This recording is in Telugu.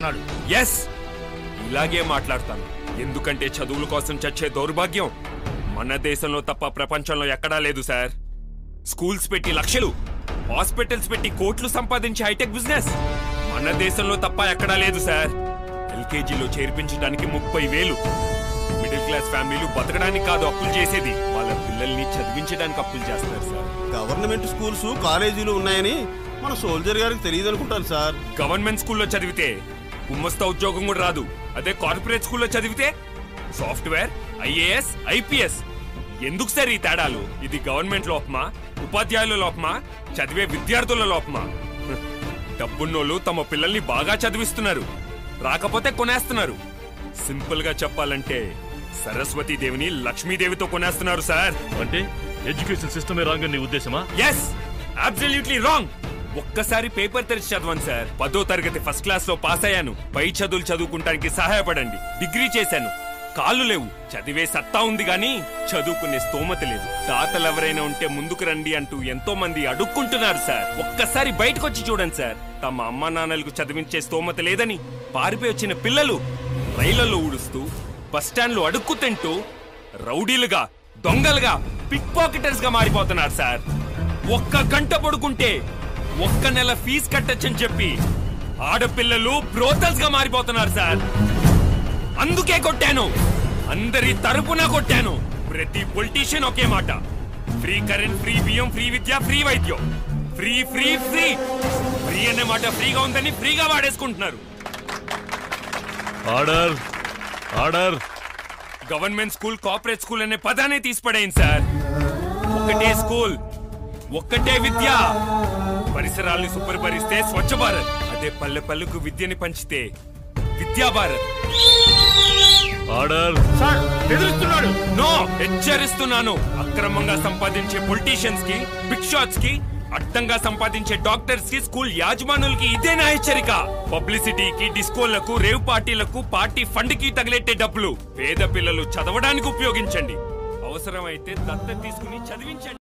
అన్నాడు ఎస్ ఇలాగే మాట్లాడతాను ఎందుకంటే చదువుల కోసం చచ్చే దౌర్భాగ్యం మన దేశంలో తప్ప ప్రపంచంలో ఎక్కడా లేదు సార్ స్కూల్స్ పెట్టి లక్షలు హాస్పిటల్స్ పెట్టి కోట్లు సంపాదించే హైటెక్ బిజినెస్ మన దేశంలో తప్ప ఎక్కడా లేదు సార్ ఎల్కేజీలో చేర్పించడానికి ముప్పై వేలు మిడిల్ క్లాస్ ఫ్యామిలీలు బతకడానికి కాదు అప్పులు చేసేది వాళ్ళ పిల్లల్ని చదివించడానికి అప్పులు చేస్తారు సార్ గవర్నమెంట్ స్కూల్స్ కాలేజీలు ఉన్నాయని మన సోల్జర్ గారికి తెలియదు అనుకుంటాను సార్ గవర్నమెంట్ స్కూల్లో చదివితే గుమ్మస్తా ఉద్యోగం కూడా రాదు అదే కార్పొరేట్ స్కూల్లో చదివితే సాఫ్ట్వేర్ ఐఏఎస్ ఐపీఎస్ ఎందుకు సార్ ఈ తేడాలు ఇది గవర్నమెంట్ లోపమా ఉపాధ్యాయుల లోపమా చదివే విద్యార్థుల లోపమా హ్, డబ్బున్నోళ్ళు తమ పిల్లల్ని బాగా చదివిస్తున్నారు రాకపోతే కొనేస్తున్నారు సింపుల్ గా చెప్పాలంటే సరస్వతి దేవిని లక్ష్మీదేవితో కొనేస్తున్నారు సార్ అంటే ఎడ్యుకేషన్ సిస్టమే రాంగ్ నీ ఉద్దేశమా ఎస్ అబ్సల్యూట్లీ రాంగ్ ఒక్కసారి పేపర్ తెరిచి చదవండి సార్ పదో తరగతి ఫస్ట్ క్లాస్ లో పాస్ అయ్యాను పై చదువులు చదువుకుంటానికి సహాయపడండి డిగ్రీ చేశాను కాళ్ళు లేవు చదివే సత్తా ఉంది గాని చదువుకునే స్తోమత లేదు తాతలు ఎవరైనా ఉంటే ముందుకు రండి అంటూ ఎంతో మంది అడుక్కుంటున్నారు సార్ ఒక్కసారి బయటకు వచ్చి చూడండి సార్ తమ అమ్మా నాన్నలకు చదివించే స్తోమత లేదని పారిపోయి వచ్చిన పిల్లలు రైళ్లలో ఊడుస్తూ బస్టాండ్లు అడుక్కు తింటూ రౌడీలుగా దొంగలుగా పిక్ పాకెటర్స్ గా మారిపోతున్నారు సార్ ఒక్క గంట పడుకుంటే ఒక్క నెల ఫీజు కట్టచ్చని చెప్పి ఆడపిల్లలు బ్రోతల్స్ గా మారిపోతున్నారు సార్ అందుకే కొట్టాను అందరి తరపున కొట్టాను ప్రతి పొలిటీషియన్ ఒకే మాట ఫ్రీ కరెంట్ ఫ్రీ బియ్యం ఫ్రీ విద్య ఫ్రీ వైద్యం ఫ్రీ ఫ్రీ ఫ్రీ ఫ్రీ అనే మాట ఫ్రీగా ఉందని ఫ్రీగా వాడేసుకుంటున్నారు order order government school corporate school అనే పదాన్ని తీసిపడేయండి సార్ ఒక్కటే స్కూల్ ఒక్కటే విద్య పరిసరాల్ని శుభ్రపరిస్తే స్వచ్ఛ భారత్ అదే పల్లె పల్లెకు విద్యని పంచితే విద్యా భారత్ ఆర్డర్ సార్ బెదిరిస్తున్నాడు నో హెచ్చరిస్తున్నాను అక్రమంగా సంపాదించే పొలిటీషియన్స్ కి బిగ్ షాట్స్ కి అడ్డంగా సంపాదించే డాక్టర్స్ కి స్కూల్ యాజమానులకి ఇదే నా హెచ్చరిక పబ్లిసిటీకి డిస్కోలకు రేవ్ పార్టీలకు పార్టీ ఫండ్ కి తగిలెట్టే డబ్బులు పేద పిల్లలు చదవడానికి ఉపయోగించండి అవసరమైతే దత్త తీసుకుని చదివించండి